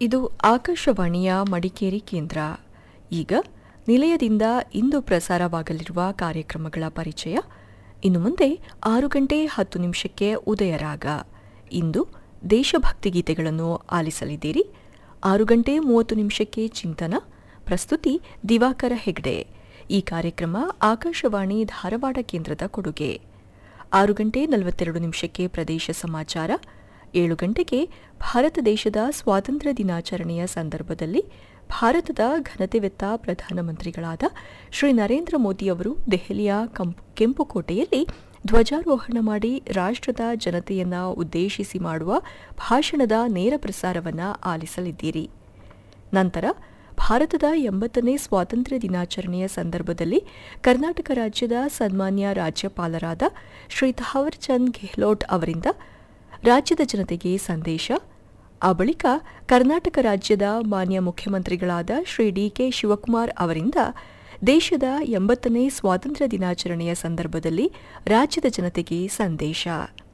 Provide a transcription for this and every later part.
ಇದು ಆಕಾಶವಾಣಿಯ ಮಡಿಕೇರಿ ಕೇಂದ್ರ ಈಗ ನಿಲಯದಿಂದ ಇಂದು ಪ್ರಸಾರವಾಗಲಿರುವ ಕಾರ್ಯಕ್ರಮಗಳ ಪರಿಚಯ ಇನ್ನು ಮುಂದೆ ಆರು ಗಂಟೆ ಹತ್ತು ನಿಮಿಷಕ್ಕೆ ಉದಯರಾಗ ಇಂದು ದೇಶಭಕ್ತಿ ಗೀತೆಗಳನ್ನು ಆಲಿಸಲಿದ್ದೀರಿ ಆರು ಗಂಟೆ ಮೂವತ್ತು ನಿಮಿಷಕ್ಕೆ ಚಿಂತನ ಪ್ರಸ್ತುತಿ ದಿವಾಕರ ಹೆಗ್ಡೆ ಈ ಕಾರ್ಯಕ್ರಮ ಆಕಾಶವಾಣಿ ಧಾರವಾಡ ಕೇಂದ್ರದ ಕೊಡುಗೆ ಆರು ಗಂಟೆ ನಲವತ್ತೆರಡು ನಿಮಿಷಕ್ಕೆ ಪ್ರದೇಶ ಸಮಾಚಾರ ಏಳು ಗಂಟೆಗೆ ಭಾರತ ದೇಶದ ಸ್ವಾತಂತ್ರ್ಯ ದಿನಾಚರಣೆಯ ಸಂದರ್ಭದಲ್ಲಿ ಭಾರತದ ಘನತೆವೆತ್ತ ಪ್ರಧಾನಮಂತ್ರಿಗಳಾದ ಶ್ರೀ ನರೇಂದ್ರ ಮೋದಿ ಅವರು ದೆಹಲಿಯ ಕೆಂಪುಕೋಟೆಯಲ್ಲಿ ಧ್ವಜಾರೋಹಣ ಮಾಡಿ ರಾಷ್ಟ್ರದ ಜನತೆಯನ್ನ ಉದ್ದೇಶಿಸಿ ಮಾಡುವ ಭಾಷಣದ ನೇರ ಪ್ರಸಾರವನ್ನು ಆಲಿಸಲಿದ್ದೀರಿ ನಂತರ ಭಾರತದ ಎಂಬತ್ತನೇ ಸ್ವಾತಂತ್ರ್ಯ ದಿನಾಚರಣೆಯ ಸಂದರ್ಭದಲ್ಲಿ ಕರ್ನಾಟಕ ರಾಜ್ಯದ ಸನ್ಮಾನ್ಯ ರಾಜ್ಯಪಾಲರಾದ ಶ್ರೀ ಥಾವರ್ ಚಂದ್ ಗೆಹ್ಲೋಟ್ ಅವರಿಂದ ರಾಜ್ಯದ ಜನತೆಗೆ ಸಂದೇಶ ಆ ಬಳಿಕ ಕರ್ನಾಟಕ ರಾಜ್ಯದ ಮಾನ್ಯ ಮುಖ್ಯಮಂತ್ರಿಗಳಾದ ಶ್ರೀ ಡಿಕೆ ಶಿವಕುಮಾರ್ ಅವರಿಂದ ದೇಶದ ಎಂಬತ್ತನೇ ಸ್ವಾತಂತ್ರ್ಯ ದಿನಾಚರಣೆಯ ಸಂದರ್ಭದಲ್ಲಿ ರಾಜ್ಯದ ಜನತೆಗೆ ಸಂದೇಶ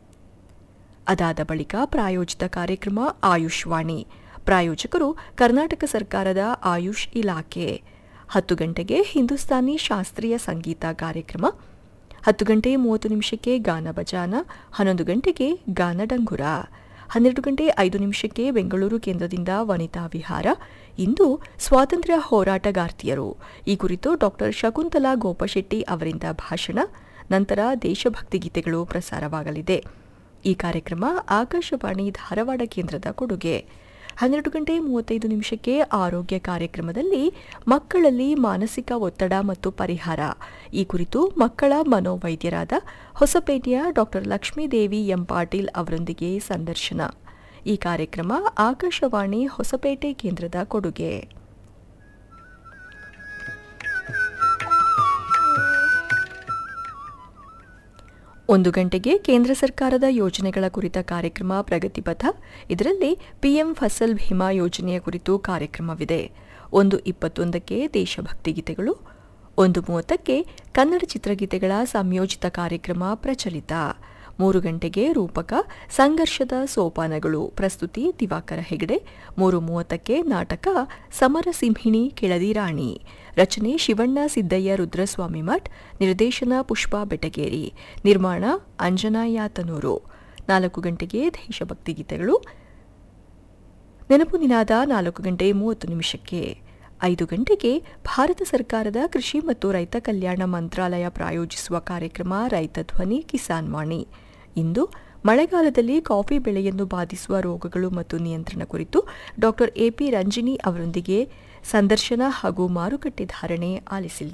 ಅದಾದ ಬಳಿಕ ಪ್ರಾಯೋಜಿತ ಕಾರ್ಯಕ್ರಮ ಆಯುಷ್ ವಾಣಿ ಪ್ರಾಯೋಜಕರು ಕರ್ನಾಟಕ ಸರ್ಕಾರದ ಆಯುಷ್ ಇಲಾಖೆ ಹತ್ತು ಗಂಟೆಗೆ ಹಿಂದೂಸ್ತಾನಿ ಶಾಸ್ತ್ರೀಯ ಸಂಗೀತ ಕಾರ್ಯಕ್ರಮ ಹತ್ತು ಗಂಟೆ ಮೂವತ್ತು ನಿಮಿಷಕ್ಕೆ ಗಾನ ಬಜಾನ ಹನ್ನೊಂದು ಗಂಟೆಗೆ ಗಾನ ಡಂಗುರ ಹನ್ನೆರಡು ಗಂಟೆ ಐದು ನಿಮಿಷಕ್ಕೆ ಬೆಂಗಳೂರು ಕೇಂದ್ರದಿಂದ ವನಿತಾ ವಿಹಾರ ಇಂದು ಸ್ವಾತಂತ್ರ್ಯ ಹೋರಾಟಗಾರ್ತಿಯರು ಈ ಕುರಿತು ಡಾಕ್ಟರ್ ಶಕುಂತಲಾ ಗೋಪಶೆಟ್ಟಿ ಅವರಿಂದ ಭಾಷಣ ನಂತರ ದೇಶಭಕ್ತಿ ಗೀತೆಗಳು ಪ್ರಸಾರವಾಗಲಿದೆ ಈ ಕಾರ್ಯಕ್ರಮ ಆಕಾಶವಾಣಿ ಧಾರವಾಡ ಕೇಂದ್ರದ ಕೊಡುಗೆ ಹನ್ನೆರಡು ಗಂಟೆ ಮೂವತ್ತೈದು ನಿಮಿಷಕ್ಕೆ ಆರೋಗ್ಯ ಕಾರ್ಯಕ್ರಮದಲ್ಲಿ ಮಕ್ಕಳಲ್ಲಿ ಮಾನಸಿಕ ಒತ್ತಡ ಮತ್ತು ಪರಿಹಾರ ಈ ಕುರಿತು ಮಕ್ಕಳ ಮನೋವೈದ್ಯರಾದ ಹೊಸಪೇಟೆಯ ಡಾಕ್ಟರ್ ಲಕ್ಷ್ಮೀದೇವಿ ಎಂ ಪಾಟೀಲ್ ಅವರೊಂದಿಗೆ ಸಂದರ್ಶನ ಈ ಕಾರ್ಯಕ್ರಮ ಆಕಾಶವಾಣಿ ಹೊಸಪೇಟೆ ಕೇಂದ್ರದ ಕೊಡುಗೆ ಒಂದು ಗಂಟೆಗೆ ಕೇಂದ್ರ ಸರ್ಕಾರದ ಯೋಜನೆಗಳ ಕುರಿತ ಕಾರ್ಯಕ್ರಮ ಪ್ರಗತಿಪಥ ಇದರಲ್ಲಿ ಪಿಎಂ ಫಸಲ್ ಭೀಮಾ ಯೋಜನೆಯ ಕುರಿತು ಕಾರ್ಯಕ್ರಮವಿದೆ ಒಂದು ಇಪ್ಪತ್ತೊಂದಕ್ಕೆ ದೇಶಭಕ್ತಿ ಗೀತೆಗಳು ಒಂದು ಮೂವತ್ತಕ್ಕೆ ಕನ್ನಡ ಚಿತ್ರಗೀತೆಗಳ ಸಂಯೋಜಿತ ಕಾರ್ಯಕ್ರಮ ಪ್ರಚಲಿತ ಮೂರು ಗಂಟೆಗೆ ರೂಪಕ ಸಂಘರ್ಷದ ಸೋಪಾನಗಳು ಪ್ರಸ್ತುತಿ ದಿವಾಕರ ಹೆಗಡೆ ಮೂರು ಮೂವತ್ತಕ್ಕೆ ನಾಟಕ ಸಮರಸಿಂಹಿಣಿ ಕೆಳದಿ ರಾಣಿ ರಚನೆ ಶಿವಣ್ಣ ಸಿದ್ದಯ್ಯ ರುದ್ರಸ್ವಾಮಿ ಮಠ್ ನಿರ್ದೇಶನ ಪುಷ್ಪಾ ಬೆಟಗೇರಿ ನಿರ್ಮಾಣ ಅಂಜನಾ ಯಾತನೂರು ನಾಲ್ಕು ಗಂಟೆಗೆ ದೇಶಭಕ್ತಿ ಗೀತೆಗಳು ನೆನಪು ನಿನಾದ ನಾಲ್ಕು ಗಂಟೆ ಮೂವತ್ತು ನಿಮಿಷಕ್ಕೆ ಐದು ಗಂಟೆಗೆ ಭಾರತ ಸರ್ಕಾರದ ಕೃಷಿ ಮತ್ತು ರೈತ ಕಲ್ಯಾಣ ಮಂತ್ರಾಲಯ ಪ್ರಾಯೋಜಿಸುವ ಕಾರ್ಯಕ್ರಮ ರೈತ ಧ್ವನಿ ಕಿಸಾನ್ ವಾಣಿ ಇಂದು ಮಳೆಗಾಲದಲ್ಲಿ ಕಾಫಿ ಬೆಳೆಯನ್ನು ಬಾಧಿಸುವ ರೋಗಗಳು ಮತ್ತು ನಿಯಂತ್ರಣ ಕುರಿತು ಡಾಕ್ಟರ್ ಎಪಿ ರಂಜಿನಿ ಅವರೊಂದಿಗೆ ಸಂದರ್ಶನ ಹಾಗೂ ಮಾರುಕಟ್ಟೆ ಧಾರಣೆ ಆಲಿಸಲಿದೆ